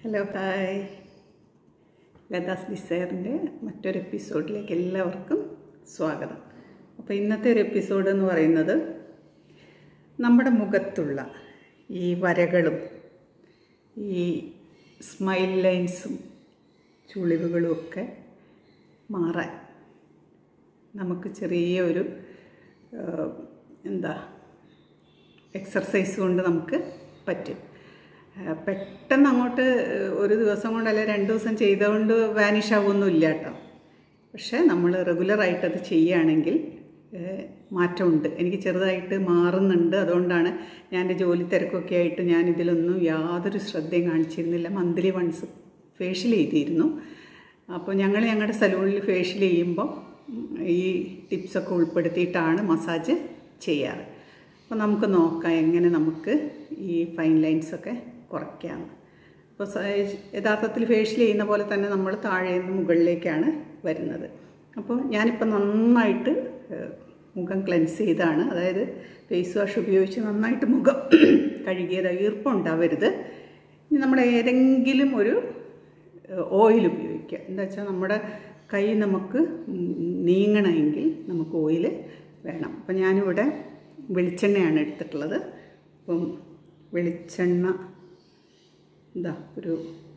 Hello hi ലതാസ് ഡിസയറിൻ്റെ മറ്റൊരു എപ്പിസോഡിലേക്ക് എല്ലാവർക്കും സ്വാഗതം അപ്പോൾ ഇന്നത്തെ ഒരു എപ്പിസോഡ് എന്ന് പറയുന്നത് നമ്മുടെ മുഖത്തുള്ള ഈ വരകളും ഈ സ്മൈൽ ലൈൻസും ചുളിവുകളും ഒക്കെ മാറാൻ നമുക്ക് ചെറിയ ഒരു ആ, എന്താ എക്സർസൈസ് കൊണ്ട് നമുക്ക് പറ്റും ആ, പെട്ടെന്ന് അങ്ങോട്ട് ഒരു ദിവസം കൊണ്ടല്ല രണ്ട് ദിവസം ചെയ്തുകൊണ്ട് വാനിഷ് ആവുമൊന്നുമില്ല കേട്ടോ പക്ഷേ നമ്മൾ റെഗുലറായിട്ട് അത് ചെയ്യുകയാണെങ്കിൽ ഏഹ്, മാറ്റമുണ്ട് എനിക്ക് ചെറുതായിട്ട് മാറുന്നുണ്ട് അതുകൊണ്ടാണ് ഞാൻ എൻ്റെ ജോലി തിരക്കൊക്കെ ആയിട്ട് ഞാൻ ഇതിലൊന്നും യാതൊരു ശ്രദ്ധയും കാണിച്ചിരുന്നില്ല മന്ത്ലി വൺസ് ഫേഷ്യൽ ചെയ്തിരുന്നു അപ്പോൾ ഞങ്ങൾ ഞങ്ങളുടെ സലൂണിൽ ഫേഷ്യൽ ചെയ്യുമ്പോൾ ഈ ടിപ്സൊക്കെ ഉൾപ്പെടുത്തിയിട്ടാണ് മസാജ് ചെയ്യാറ് അപ്പോൾ നമുക്ക് നോക്കാം എങ്ങനെ നമുക്ക് ഈ ഫൈൻ ലൈൻസൊക്കെ കുറയ്ക്കാമെന്ന് അപ്പോൾ സ- യഥാർത്ഥത്തിൽ ഫേഷ്യൽ ചെയ്യുന്ന പോലെ തന്നെ നമ്മൾ താഴെ നിന്ന് മുകളിലേക്കാണ് വരുന്നത് അപ്പോൾ ഞാനിപ്പോൾ നന്നായിട്ട് ഏഹ്, മുഖം ക്ലെൻസ് ചെയ്താണ് അതായത് ഫേസ് വാഷ് ഉപയോഗിച്ച് നന്നായിട്ട് മുഖം കഴുകിയത് ഈർപ്പമുണ്ടാവരുത് ഇനി നമ്മൾ ഏതെങ്കിലും ഒരു ഓയിൽ ഉപയോഗിക്കുക എന്താ വെച്ചാൽ നമ്മുടെ കൈ നമുക്ക് നീങ്ങണമെങ്കിൽ നമുക്ക് ഓയിൽ വേണം അപ്പം ഞാനിവിടെ വെളിച്ചെണ്ണയാണ് എടുത്തിട്ടുള്ളത് അപ്പം വെളിച്ചെണ്ണ എന്താ ഒരു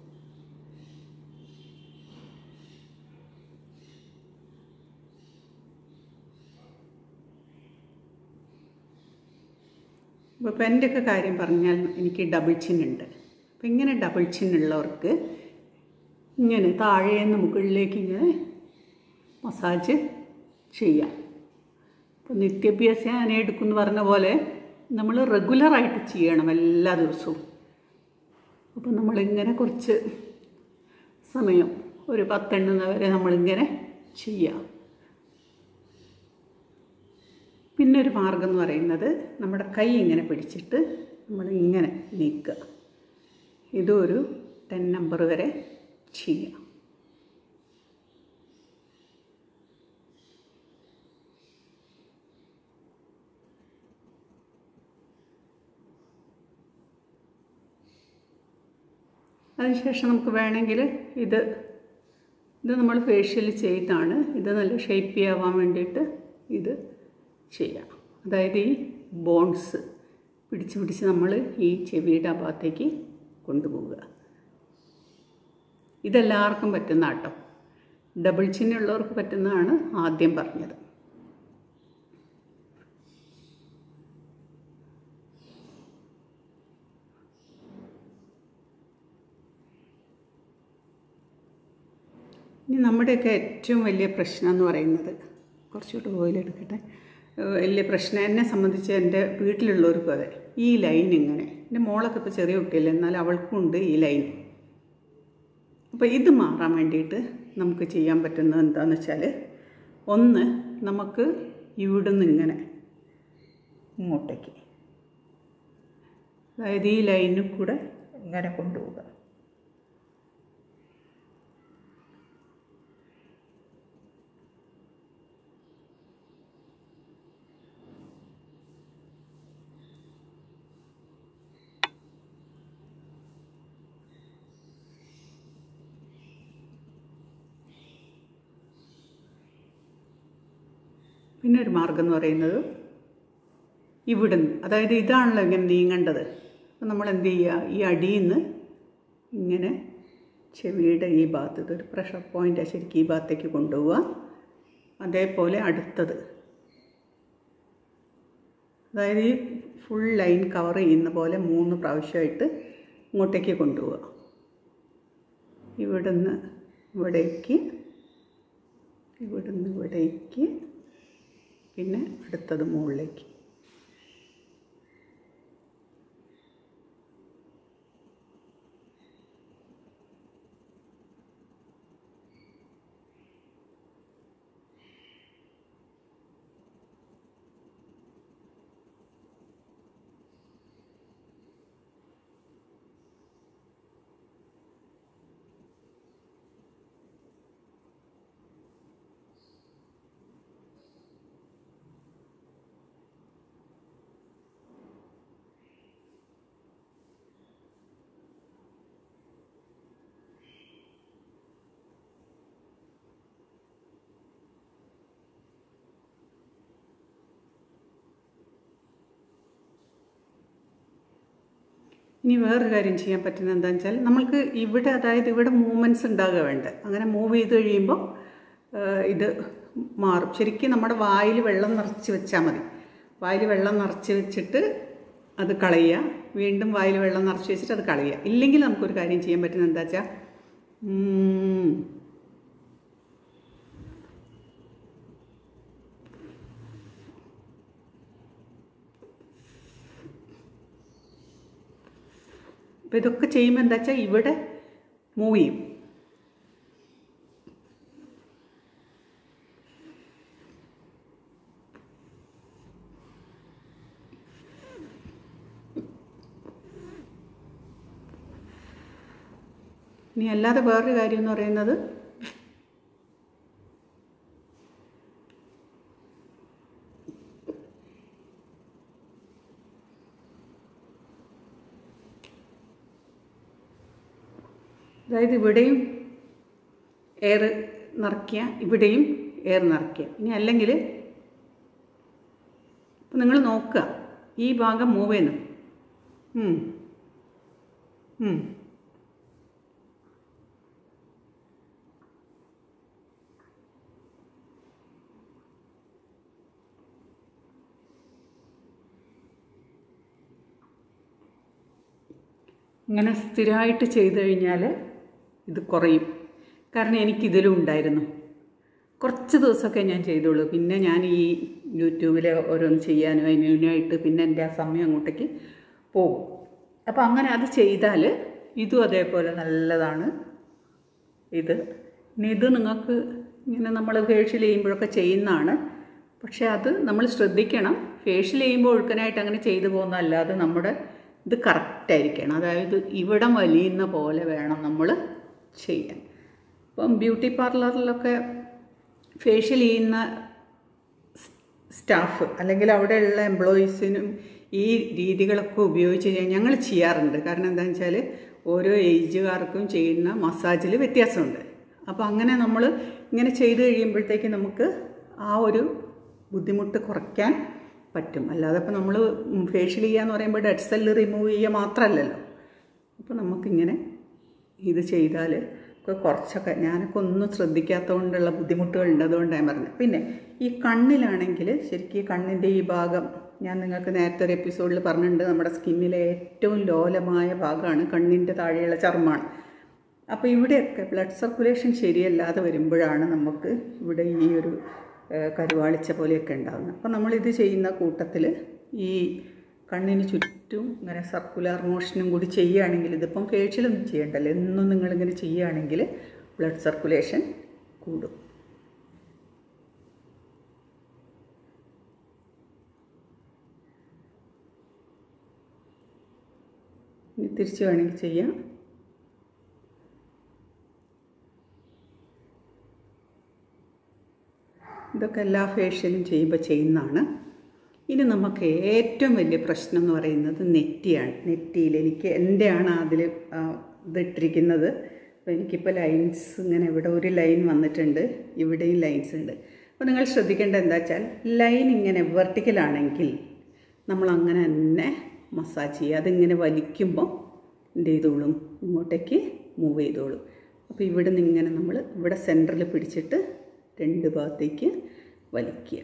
അപ്പോൾ ഇപ്പം എൻ്റെയൊക്കെ കാര്യം പറഞ്ഞാൽ എനിക്ക് ഡബിൾ ചിൻ ഉണ്ട് അപ്പം ഇങ്ങനെ ഡബിൾ ചിൻ ഉള്ളവർക്ക് ഇങ്ങനെ താഴേന്ന് മുകളിലേക്ക് ഇങ്ങനെ മസാജ് ചെയ്യാം അപ്പോൾ നിത്യാഭ്യാസം ഞാൻ എടുക്കുമെന്ന് പറഞ്ഞ പോലെ നമ്മൾ റെഗുലറായിട്ട് ചെയ്യണം എല്ലാ ദിവസവും അപ്പോൾ നമ്മളിങ്ങനെ കുറച്ച് സമയം ഒരു പത്തെണ്ണുന്ന വരെ നമ്മളിങ്ങനെ ചെയ്യാം പിന്നെ ഒരു മാർഗം എന്ന് പറയുന്നത് നമ്മുടെ കൈ ഇങ്ങനെ പിടിച്ചിട്ട് നമ്മളിങ്ങനെ നീക്കുക ഇതും ഒരു ടെൻ നമ്പർ വരെ ചെയ്യാം അതിനുശേഷം നമുക്ക് വേണമെങ്കിൽ ഇത് ഇത് നമ്മൾ ഫേഷ്യൽ ചെയ്താണ് ഇത് നല്ല ഷേപ്പ് ആവാൻ വേണ്ടിയിട്ട് ഇത് ചെയ്യാം അതായത് ഈ ബോൺസ് പിടിച്ച് പിടിച്ച് നമ്മൾ ഈ ചെവിയുടെ ആ ഭാഗത്തേക്ക് കൊണ്ടുപോവുക ഇതെല്ലാവർക്കും പറ്റുന്ന ആട്ടോ ഡബിൾ ചിഹ്നമുള്ളവർക്ക് പറ്റുന്നതാണ് ആദ്യം പറഞ്ഞത് ഇനി നമ്മുടെയൊക്കെ ഏറ്റവും വലിയ പ്രശ്നം എന്ന് പറയുന്നത് കുറച്ചുകൂടെ ഓയിൽ എടുക്കട്ടെ ഏഹ് വലിയ പ്രശ്നം എന്നെ സംബന്ധിച്ച് എൻ്റെ വീട്ടിലുള്ളവർക്കും അതെ ഈ ലൈൻ ഇങ്ങനെ എൻ്റെ മോളൊക്കെ ഇപ്പോൾ ചെറിയ കുട്ടിയല്ലേ എന്നാൽ അവൾക്കും ഉണ്ട് ഈ ലൈൻ അപ്പോൾ ഇത് മാറാൻ വേണ്ടിയിട്ട് നമുക്ക് ചെയ്യാൻ പറ്റുന്നത് എന്താണെന്ന് വെച്ചാൽ ഒന്ന് നമുക്ക് ഇവിടുന്ന് ഇങ്ങനെ ഇങ്ങോട്ടേക്ക് അതായത് ഈ ലൈനിൽ കൂടെ ഇങ്ങനെ കൊണ്ടുപോവുക പിന്നെ ഒരു മാർഗം എന്ന് പറയുന്നത് ഇവിടുന്ന് അതായത് ഇതാണല്ലോ ഇങ്ങനെ നീങ്ങേണ്ടത് അപ്പം നമ്മൾ എന്ത് ചെയ്യുക ഈ അടിയിൽ നിന്ന് ഇങ്ങനെ ചെവിയുടെ ഈ ഭാഗത്ത് ഇതൊരു പ്രഷർ പോയിൻ്റ് ശരിക്കും ഈ ഭാഗത്തേക്ക് കൊണ്ടുപോവുക അതേപോലെ അടുത്തത് അതായത് ഈ ഫുൾ ലൈൻ കവർ ചെയ്യുന്ന പോലെ മൂന്ന് പ്രാവശ്യമായിട്ട് ഇങ്ങോട്ടേക്ക് കൊണ്ടുപോവുക ഇവിടുന്ന് ഇവിടേക്ക് ഇവിടുന്ന് ഇവിടേക്ക് പിന്നെ അടുത്തത് മുകളിലേക്ക് ഇനി വേറൊരു കാര്യം ചെയ്യാൻ പറ്റുന്നത് എന്താണെന്ന് വെച്ചാൽ നമ്മൾക്ക് ഇവിടെ അതായത് ഇവിടെ മൂവ്മെൻറ്റ്സ് ഉണ്ടാകുക വേണ്ട അങ്ങനെ മൂവ് ചെയ്ത് കഴിയുമ്പോൾ ആ, ഇത് മാറും ശരിക്കും നമ്മുടെ വായിൽ വെള്ളം നിറച്ച് വെച്ചാൽ മതി വായിൽ വെള്ളം നിറച്ച് വെച്ചിട്ട് അത് കളയുക വീണ്ടും വായിൽ വെള്ളം നിറച്ച് വെച്ചിട്ട് അത് കളയുക ഇല്ലെങ്കിൽ നമുക്കൊരു കാര്യം ചെയ്യാൻ പറ്റുന്നത് എന്താ വെച്ചാൽ ഉം, അപ്പോൾ ഇതൊക്കെ ചെയ്യുമ്പോൾ എന്താ വെച്ചാൽ ഇവിടെ മൂവ് ചെയ്യും ഇനി അല്ലാതെ വേറൊരു കാര്യം എന്ന് പറയുന്നത് അതായത് ഇവിടെയും എയർ നിറയ്ക്കുക ഇവിടെയും എയർ നിറയ്ക്കുക ഇനി അല്ലെങ്കിൽ ഇപ്പം നിങ്ങൾ നോക്കുക ഈ ഭാഗം മൂവ് ചെയ്യുന്നു ഉം. ഉം. ഇങ്ങനെ സ്ഥിരമായിട്ട് ചെയ്തു കഴിഞ്ഞാൽ ഇത് കുറയും കാരണം എനിക്കിതിലും ഉണ്ടായിരുന്നു കുറച്ച് ദിവസമൊക്കെ ഞാൻ ചെയ്തോളൂ പിന്നെ ഞാൻ ഈ യൂട്യൂബിൽ ഓരോന്ന് ചെയ്യാനും അതിനായിട്ട് പിന്നെ എൻ്റെ ആ സമയം അങ്ങോട്ടേക്ക് പോകും അപ്പോൾ അങ്ങനെ അത് ചെയ്താൽ ഇതും അതേപോലെ നല്ലതാണ് ഇത് ഇനി ഇത് നിങ്ങൾക്ക് ഇങ്ങനെ നമ്മൾ ഫേഷ്യൽ ചെയ്യുമ്പോഴൊക്കെ ചെയ്യുന്നതാണ് പക്ഷേ അത് നമ്മൾ ശ്രദ്ധിക്കണം ഫേഷ്യൽ ചെയ്യുമ്പോൾ ഒഴുക്കനായിട്ട് അങ്ങനെ ചെയ്തു പോകുന്നതല്ലാതെ നമ്മുടെ ഇത് കറക്റ്റായിരിക്കണം അതായത് ഇവിടം വലിയുന്ന പോലെ വേണം നമ്മൾ ചെയ്യാൻ ഇപ്പം ബ്യൂട്ടി പാർലറിലൊക്കെ ഫേഷ്യൽ ചെയ്യുന്ന സ്റ്റാഫ് അല്ലെങ്കിൽ അവിടെയുള്ള എംപ്ലോയീസിനും ഈ രീതികളൊക്കെ ഉപയോഗിച്ച് കഴിഞ്ഞാൽ ഞങ്ങൾ ചെയ്യാറുണ്ട് കാരണം എന്താണെന്ന് വെച്ചാൽ ഓരോ ഏജുകാർക്കും ചെയ്യുന്ന മസാജിൽ വ്യത്യാസമുണ്ട് അപ്പോൾ അങ്ങനെ നമ്മൾ ഇങ്ങനെ ചെയ്ത് കഴിയുമ്പോഴത്തേക്ക് നമുക്ക് ആ ഒരു ബുദ്ധിമുട്ട് കുറയ്ക്കാൻ പറ്റും അല്ലാതെ ഇപ്പോൾ നമ്മൾ ഫേഷ്യൽ ചെയ്യുക എന്ന് പറയുമ്പോൾ ഡെഡ് സെല്ല് റിമൂവ് ചെയ്യുക മാത്രമല്ലല്ലോ അപ്പോൾ നമുക്കിങ്ങനെ ഇത് ചെയ്താൽ ഒക്കെ കുറച്ചൊക്കെ ഞാനൊക്കെ ഒന്നും ശ്രദ്ധിക്കാത്തതുകൊണ്ടുള്ള ബുദ്ധിമുട്ടുകളുണ്ട് അതുകൊണ്ട് ഞാൻ പറഞ്ഞത് പിന്നെ ഈ കണ്ണിലാണെങ്കിൽ ശരിക്കും ഈ കണ്ണിൻ്റെ ഈ ഭാഗം ഞാൻ നിങ്ങൾക്ക് നേരത്തെ ഒരു എപ്പിസോഡിൽ പറഞ്ഞിട്ടുണ്ട് നമ്മുടെ സ്കിന്നിലെ ഏറ്റവും ലോലമായ ഭാഗമാണ് കണ്ണിൻ്റെ താഴെയുള്ള ചർമ്മമാണ് അപ്പോൾ ഇവിടെയൊക്കെ ബ്ലഡ് സർക്കുലേഷൻ ശരിയല്ലാതെ വരുമ്പോഴാണ് നമുക്ക് ഇവിടെ ഈ ഒരു ഏഹ്, കരുവാളിച്ച പോലെയൊക്കെ ഉണ്ടാകുന്നത് അപ്പോൾ നമ്മളിത് ചെയ്യുന്ന കൂട്ടത്തിൽ ഈ കണ്ണിന് ചുറ്റും ഇങ്ങനെ സർക്കുലർ മോഷനും കൂടി ചെയ്യുകയാണെങ്കിൽ ഇതിപ്പം ഫേഷ്യലൊന്നും ചെയ്യണ്ടല്ലോ എന്നും നിങ്ങളിങ്ങനെ ചെയ്യുകയാണെങ്കിൽ ബ്ലഡ് സർക്കുലേഷൻ കൂടും ഇനി തിരിച്ച് വേണമെങ്കിൽ ചെയ്യാം ഇതൊക്കെ എല്ലാ ഫേഷ്യലും ചെയ്യുമ്പോൾ ചെയ്യുന്നതാണ് ഇനി നമുക്ക് ഏറ്റവും വലിയ പ്രശ്നം എന്ന് പറയുന്നത് നെറ്റിയാണ് നെറ്റിയിൽ എനിക്ക് എൻ്റെയാണ് അതിൽ ഇതിട്ടിരിക്കുന്നത് അപ്പോൾ എനിക്കിപ്പോൾ ലൈൻസ് ഇങ്ങനെ ഇവിടെ ഒരു ലൈൻ വന്നിട്ടുണ്ട് ഇവിടെയും ലൈൻസ് ഉണ്ട് അപ്പോൾ നിങ്ങൾ ശ്രദ്ധിക്കേണ്ടത് എന്താ വെച്ചാൽ ലൈൻ ഇങ്ങനെ വെർട്ടിക്കലാണെങ്കിൽ നമ്മൾ അങ്ങനെ തന്നെ മസാജ് ചെയ്യുക അതിങ്ങനെ വലിക്കുമ്പോൾ എന്ത് ചെയ്തോളും ഇങ്ങോട്ടേക്ക് മൂവ് ചെയ്തോളും അപ്പോൾ ഇവിടെ നിന്ന് ഇങ്ങനെ നമ്മൾ ഇവിടെ സെൻറ്ററിൽ പിടിച്ചിട്ട് രണ്ട് ഭാഗത്തേക്ക് വലിക്കുക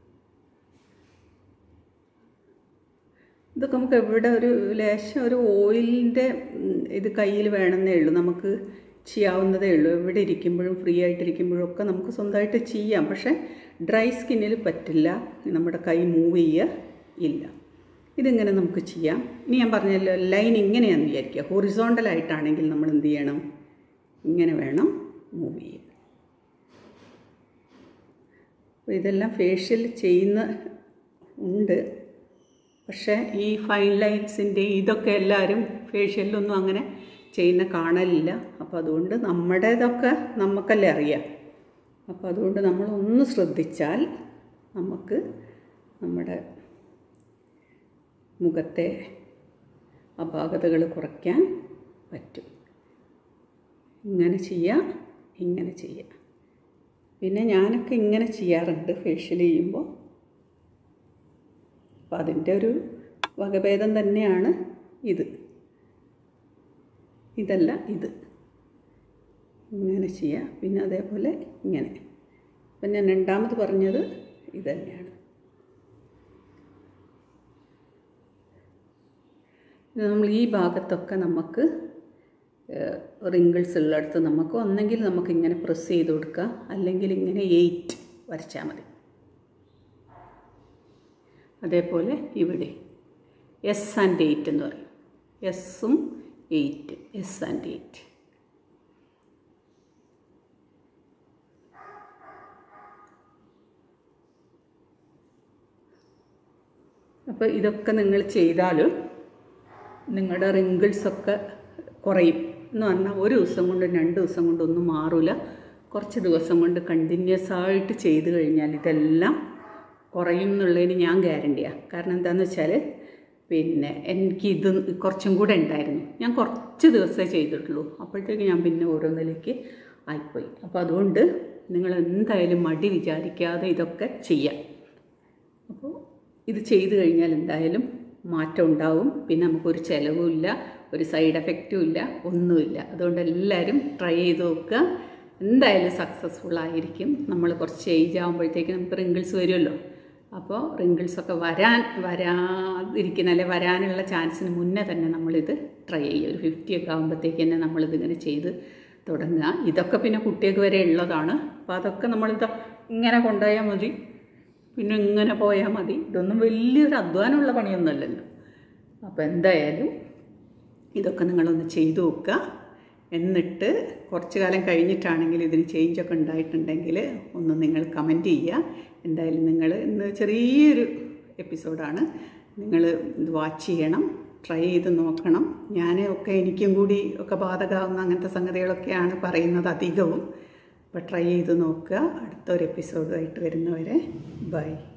ഇതൊക്കെ നമുക്ക് എവിടെ ഒരു ലേശം ഒരു ഓയിലിൻ്റെ ഇത് കയ്യിൽ വേണമെന്നേ ഉള്ളൂ നമുക്ക് ചെയ്യാവുന്നതേ ഉള്ളൂ എവിടെ ഇരിക്കുമ്പോഴും ഫ്രീ ആയിട്ടിരിക്കുമ്പോഴും ഒക്കെ നമുക്ക് സ്വന്തമായിട്ട് ചെയ്യാം പക്ഷേ ഡ്രൈ സ്കിന്നിൽ പറ്റില്ല നമ്മുടെ കൈ മൂവ് ചെയ്യുക ഇല്ല ഇതിങ്ങനെ നമുക്ക് ചെയ്യാം ഇനി ഞാൻ പറഞ്ഞല്ലോ ലൈൻ ഇങ്ങനെയാണെന്ന് വിചാരിക്കുക ഹൊറിസോണ്ടലായിട്ടാണെങ്കിൽ നമ്മൾ എന്ത് ചെയ്യണം ഇങ്ങനെ വേണം മൂവ് ചെയ്യാൻ അപ്പോൾ ഇതെല്ലാം ഫേഷ്യൽ ചെയ്യുന്ന ഉണ്ട് പക്ഷേ ഈ ഫൈൻ ലൈൻസിൻ്റെ ഇതൊക്കെ എല്ലാവരും ഫേഷ്യലിലൊന്നും അങ്ങനെ ചെയ്യുന്ന കാണലില്ല അപ്പോൾ അതുകൊണ്ട് നമ്മുടേതൊക്കെ നമുക്കല്ലേ അറിയാം അപ്പോൾ അതുകൊണ്ട് നമ്മളൊന്ന് ശ്രദ്ധിച്ചാൽ നമുക്ക് നമ്മുടെ മുഖത്തെ അപാകതകൾ കുറയ്ക്കാൻ പറ്റും ഇങ്ങനെ ചെയ്യാം ഇങ്ങനെ ചെയ്യാം പിന്നെ ഞാനൊക്കെ ഇങ്ങനെ ചെയ്യാറുണ്ട് ഫേഷ്യൽ ചെയ്യുമ്പോൾ അപ്പം അതിൻ്റെ ഒരു വകഭേദം തന്നെയാണ് ഇത് ഇതല്ല ഇത് ഇങ്ങനെ ചെയ്യാം പിന്നെ അതേപോലെ ഇങ്ങനെ അപ്പം ഞാൻ രണ്ടാമത് പറഞ്ഞത് ഇത് തന്നെയാണ് ഇത് നമ്മൾ ഈ ഭാഗത്തൊക്കെ നമുക്ക് റിങ്കിൾസ് ഉള്ളിടത്ത് നമുക്ക് ഒന്നെങ്കിൽ നമുക്ക് ഇങ്ങനെ പ്രസ് ചെയ്ത് കൊടുക്കുക അല്ലെങ്കിൽ ഇങ്ങനെ എയ്റ്റ് വരച്ചാൽ മതി അതേപോലെ ഇവിടെ എസ് ആൻഡ് എയ്റ്റ് എന്ന് പറയും എസ്സും എയ്റ്റ് എസ് ആൻഡ് എയ്റ്റ് അപ്പോൾ ഇതൊക്കെ നിങ്ങൾ ചെയ്താൽ നിങ്ങളുടെ റിങ്കിൾസൊക്കെ കുറയും എന്ന് പറഞ്ഞാൽ ഒരു ദിവസം കൊണ്ട് രണ്ട് ദിവസം കൊണ്ടൊന്നും മാറില്ല കുറച്ച് ദിവസം കൊണ്ട് കണ്ടിന്യൂസ് ആയിട്ട് ചെയ്ത് കഴിഞ്ഞാൽ ഇതെല്ലാം കുറയും എന്നുള്ളതിന് ഞാൻ ഗ്യാരണ്ടിയാണ് കാരണം എന്താണെന്ന് വെച്ചാൽ പിന്നെ എനിക്ക് ഇത് കുറച്ചും കൂടെ ഉണ്ടായിരുന്നു ഞാൻ കുറച്ച് ദിവസമേ ചെയ്തിട്ടുള്ളൂ അപ്പോഴത്തേക്ക് ഞാൻ പിന്നെ ഓരോന്നിലേക്ക് ആയിപ്പോയി അപ്പോൾ അതുകൊണ്ട് നിങ്ങൾ എന്തായാലും മടി വിചാരിക്കാതെ ഇതൊക്കെ ചെയ്യാം അപ്പോൾ ഇത് ചെയ്തു കഴിഞ്ഞാൽ എന്തായാലും മാറ്റം ഉണ്ടാവും പിന്നെ നമുക്കൊരു ചിലവുമില്ല ഒരു സൈഡ് എഫക്റ്റും ഇല്ല ഒന്നുമില്ല അതുകൊണ്ട് എല്ലാവരും ട്രൈ ചെയ്ത് നോക്കുക എന്തായാലും സക്സസ്ഫുൾ ആയിരിക്കും നമ്മൾ കുറച്ച് ഏജ് ആകുമ്പോഴത്തേക്ക് നമുക്ക് റിങ്കിൾസ് വരുമല്ലോ അപ്പോൾ റിങ്കിൾസൊക്കെ വരാൻ വരാതിരിക്കുന്ന അല്ലെ വരാനുള്ള ചാൻസിന് മുന്നേ തന്നെ നമ്മളിത് ട്രൈ ചെയ്യുക ഒരു ഫിഫ്റ്റി ഒക്കെ ആകുമ്പോഴത്തേക്ക് തന്നെ നമ്മളിതിങ്ങനെ ചെയ്ത് തുടങ്ങുക ഇതൊക്കെ പിന്നെ കുട്ടികൾക്ക് വരെ ഉള്ളതാണ് അപ്പോൾ അതൊക്കെ നമ്മളിത് ഇങ്ങനെ കൊണ്ടുപോയാൽ മതി പിന്നെ ഇങ്ങനെ പോയാൽ മതി ഇതൊന്നും വലിയൊരു അധ്വാനമുള്ള പണിയൊന്നുമല്ലല്ലോ അപ്പോൾ എന്തായാലും ഇതൊക്കെ നിങ്ങളൊന്ന് ചെയ്തു നോക്കുക എന്നിട്ട് കുറച്ച് കാലം കഴിഞ്ഞിട്ടാണെങ്കിൽ ഇതിന് ചേഞ്ചൊക്കെ ഉണ്ടായിട്ടുണ്ടെങ്കിൽ ഒന്ന് നിങ്ങൾ കമൻറ്റ് ചെയ്യുക എന്തായാലും നിങ്ങൾ ഇന്ന് ചെറിയൊരു എപ്പിസോഡാണ് നിങ്ങൾ ഇത് വാച്ച് ചെയ്യണം ട്രൈ ചെയ്ത് നോക്കണം ഞാൻ ഒക്കെ എനിക്കും കൂടി ഒക്കെ ബാധകമാകുന്ന അങ്ങനത്തെ സംഗതികളൊക്കെയാണ് പറയുന്നത് അധികവും അപ്പോൾ ട്രൈ ചെയ്ത് നോക്കുക അടുത്തൊരു എപ്പിസോഡുമായിട്ട് വരുന്നവരെ ബൈ